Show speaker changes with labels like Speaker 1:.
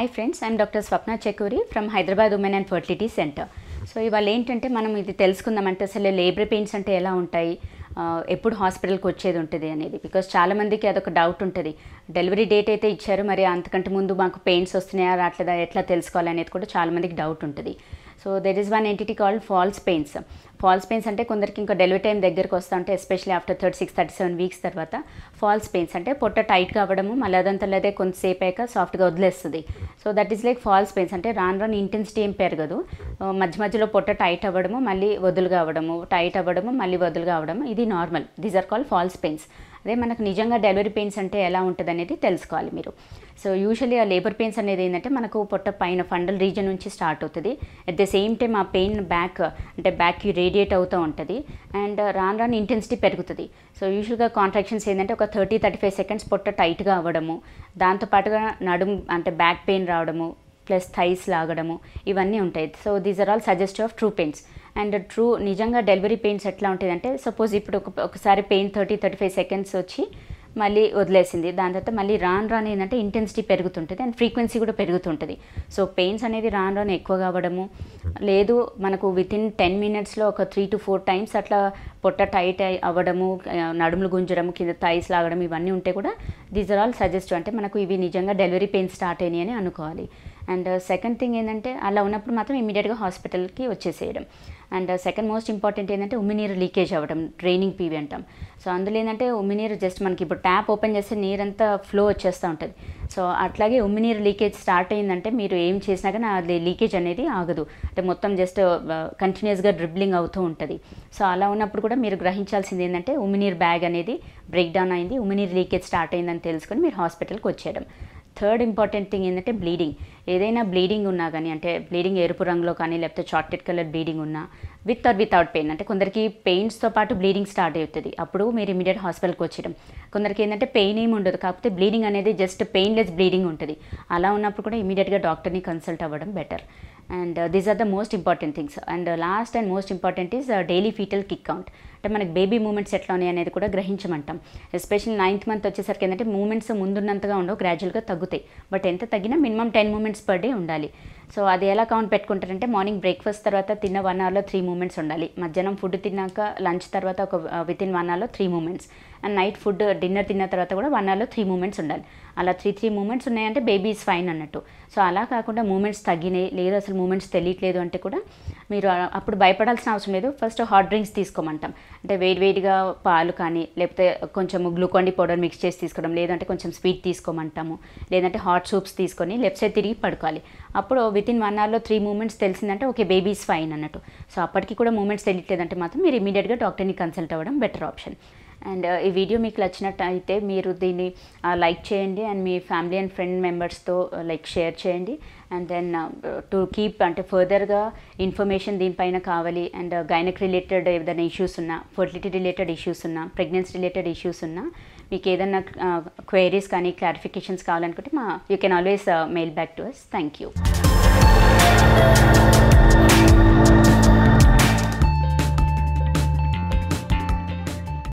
Speaker 1: hi friends I'm doctor Swapna Chekuri from Hyderabad women and fertility centre so ఇవాళ ఏంటంటే మనం ఇది తెలుసుకుందామంటే అసలు లేబర్ పెయిన్స్ అంటే ఎలా ఉంటాయి ఆ, ఎప్పుడు హాస్పిటల్కి వచ్చేది ఉంటుంది అనేది బికాస్ చాలామందికి అదొక డౌట్ ఉంటుంది డెలివరీ డేట్ అయితే ఇచ్చారు మరి అంతకంటే ముందు మాకు పెయిన్స్ వస్తున్నాయా రావట్లేదా ఎట్లా తెలుసుకోవాలి అనేది కూడా చాలామందికి డౌట్ ఉంటుంది so there is one entity called false pains false pains అంటే కొందరికి ఇంకా డెలివరీ టైం దగ్గరకు వస్తూ ఉంటే especially after thirty six thirty seven weeks తర్వాత ఫాల్స్ పెయిన్స్ అంటే పొట్ట టైట్గా అవ్వడము మళ్ళీ అదంతా అదే కొంతసేపు అయ్యాక సాఫ్ట్గా వదిలేస్తుంది so that is like false pains అంటే రాను రాను ఇంటెన్సిటీ ఏం పెరగదు ఆ, మధ్య మధ్యలో పొట్ట టైట్ అవ్వడము మళ్ళీ వదులుగా అవ్వడము టైట్ అవ్వడము మళ్ళీ వదులుగా అవ్వడము ఇది normal these are called false pains అదే మనకు నిజంగా డెలివరీ పెయిన్స్ అంటే ఎలా ఉంటుంది అనేది తెలుసుకోవాలి మీరు సో యూజువల్లీ ఆ లేబర్ పెయిన్స్ అనేది ఏంటంటే మనకు పొట్ట పైన ఫండల్ రీజన్ నుంచి స్టార్ట్ అవుతుంది అట్ ద సేమ్ టైం ఆ పెయిన్ బ్యాక్ అంటే బ్యాక్కి రేడియేట్ అవుతూ ఉంటుంది అండ్ రాను రాను ఇంటెన్సిటీ పెరుగుతుంది సో యూజువల్గా కాంట్రాక్షన్స్ ఏంటంటే ఒక థర్టీ థర్టీ ఫైవ్ సెకండ్స్ పొట్ట టైట్గా అవ్వడము దాంతోపాటుగా నడుము అంటే బ్యాక్ పెయిన్ రావడము ప్లస్ థైస్ లాగడము ఇవన్నీ ఉంటాయి so these are all suggest of true pains and true నిజంగా డెలివరీ పెయిన్స్ ఎట్లా ఉంటుంది అంటే సపోజ్ ఇప్పుడు ఒక ఒకసారి pain thirty thirty five seconds వచ్చి మళ్ళీ వదిలేసింది దాని తర్వాత మళ్ళీ రాను రాను ఏంటంటే ఇంటెన్సిటీ పెరుగుతుంటుంది అండ్ ఫ్రీక్వెన్సీ కూడా పెరుగుతుంటుంది సో పెయిన్స్ అనేది రాను రాను ఎక్కువ కావడము లేదు మనకు విత్ ఇన్ టెన్ మినిట్స్లో ఒక త్రీ టు ఫోర్ టైమ్స్ అట్లా పొట్ట టైట్ అయి అవ్వడము ఆ, నడుములు గుంజడము కింద థైస్ లాగడం ఇవన్నీ ఉంటే కూడా దీస్ ఆర్ ఆల్ సజెస్ట్ అంటే మనకు ఇవి నిజంగా డెలివరీ పెయిన్స్ స్టార్ట్ అయినాయి అని అనుకోవాలి అండ్ సెకండ్ థింగ్ ఏంటంటే అలా ఉన్నప్పుడు మాత్రం ఇమీడియట్గా హాస్పిటల్కి వచ్చేసేయడం అండ్ సెకండ్ మోస్ట్ ఇంపార్టెంట్ ఏంటంటే ఉమ్మినీరు లీకేజ్ అవ్వడం డ్రైనింగ్ పీవీ అంటాం సో అందులో ఏంటంటే ఉమ్మినీరు జస్ట్ మనకి ఇప్పుడు ట్యాప్ ఓపెన్ చేస్తే నీరంతా ఫ్లో వచ్చేస్తూ ఉంటుంది సో అట్లాగే ఉమ్మినీరు లీకేజ్ స్టార్ట్ అయిందంటే మీరు ఏం చేసినా కానీ అది లీకేజ్ అనేది ఆగదు అంటే మొత్తం జస్ట్ కంటిన్యూస్గా డ్రిబ్లింగ్ అవుతూ ఉంటుంది సో అలా ఉన్నప్పుడు కూడా మీరు గ్రహించాల్సింది ఏంటంటే ఉమ్మినీర్ బ్యాగ్ అనేది బ్రేక్ డౌన్ అయింది ఉమ్మినీర్ లీకేజ్ స్టార్ట్ అయిందని తెలుసుకొని మీరు హాస్పిటల్కి వచ్చేయడం థర్డ్ ఇంపార్టెంట్ థింగ్ ఏంటంటే బ్లీడింగ్ ఏదైనా బ్లీడింగ్ ఉన్నా కానీ అంటే బ్లీడింగ్ ఎరుపు రంగులో కానీ లేకపోతే చాక్లెట్ కలర్ బ్లీడింగ్ ఉన్నా విత్ ఆర్ వితౌట్ పెయిన్ అంటే కొందరికి పెయిన్స్తో పాటు బ్లీడింగ్ స్టార్ట్ అవుతుంది అప్పుడు మీరు ఇమీడియట్ హాస్పిటల్కి వచ్చేయడం కొందరికి ఏంటంటే పెయిన్ ఏమి ఉండదు కాకపోతే బ్లీడింగ్ అనేది జస్ట్ పెయిన్లెస్ బ్లీడింగ్ ఉంటుంది అలా ఉన్నప్పుడు కూడా ఇమీడియట్గా డాక్టర్ని కన్సల్ట్ అవ్వడం better and these are the most important things and last and most important is daily fetal kick count అంటే మనకి బేబీ మూమెంట్స్ ఎట్లా ఉన్నాయి అనేది కూడా గ్రహించమంటాం ఎస్పెషల్లీ నైన్త్ మంత్ వచ్చేసరికి ఏంటంటే మూమెంట్స్ ముందున్నంతగా ఉండవు గ్రాడ్యువల్గా తగ్గుతాయి బట్ ఎంత తగ్గినా minimum ten movements per day ఉండాలి సో అది ఎలా కౌంట్ పెట్టుకుంటారంటే మార్నింగ్ బ్రేక్ఫాస్ట్ తర్వాత తిన్న వన్ అవర్లో త్రీ మూమెంట్స్ ఉండాలి మధ్యాహ్నం ఫుడ్ తిన్నాక లంచ్ తర్వాత ఒక విత్ ఇన్ వన్ అవర్లో three movements and night food dinner తిన్న తర్వాత కూడా వన్ అవర్లో త్రీ మూమెంట్స్ ఉండాలి అలా త్రీ త్రీ మూమెంట్స్ ఉన్నాయంటే బేబీ ఈజ్ ఫైన్ అన్నట్టు సో అలా కాకుండా మూమెంట్స్ తగ్గినాయి లేదు అసలు మూమెంట్స్ తెలియట్లేదు అంటే కూడా మీరు ఆ- అప్పుడు భయపడాల్సిన అవసరం లేదు ఫస్ట్ హాట్ డ్రింక్స్ తీసుకోమంటాం అంటే వేడివేడిగా పాలు కానీ లేకపోతే కొంచెం గ్లూకాండి పౌడర్ మిక్స్ చేసి తీసుకోవడం లేదంటే కొంచెం స్వీట్ తీసుకోమంటాము లేదంటే హాట్ సూప్స్ తీసుకొని లెఫ్ట్ సైడ్ తిరిగి పడుకోవాలి అప్పుడు విత్ ఇన్ వన్ అవర్లో త్రీ మూమెంట్స్ తెలిసిందంటే ఓకే బేబీ ఈజ్ ఫైన్ అన్నట్టు సో అప్పటికి కూడా మూమెంట్స్ తెలియట్లేదంటే మాత్రం మీరు ఇమీడియట్గా డాక్టర్ని కన్సల్ట్ అవ్వడం బెటర్ ఆప్షన్ అండ్ ఈ వీడియో మీకు నచ్చినట్టు అయితే మీరు దీన్ని లైక్ చేయండి అండ్ మీ ఫ్యామిలీ అండ్ ఫ్రెండ్ మెంబర్స్తో లైక్ షేర్ చేయండి అండ్ దెన్ టు కీప్ అంటే ఫర్దర్గా ఇన్ఫర్మేషన్ దీనిపైన కావాలి అండ్ గైనక్ రిలేటెడ్ ఏదైనా ఇష్యూస్ ఉన్నా ఫర్టిలిటీ రిలేటెడ్ ఇష్యూస్ ఉన్నా ప్రెగ్నెన్సీ రిలేటెడ్ ఇష్యూస్ ఉన్నా మీకు ఏదైనా క్వైరీస్ కానీ క్లారిఫికేషన్స్ కావాలనుకుంటే మా you can always mail back to us thank you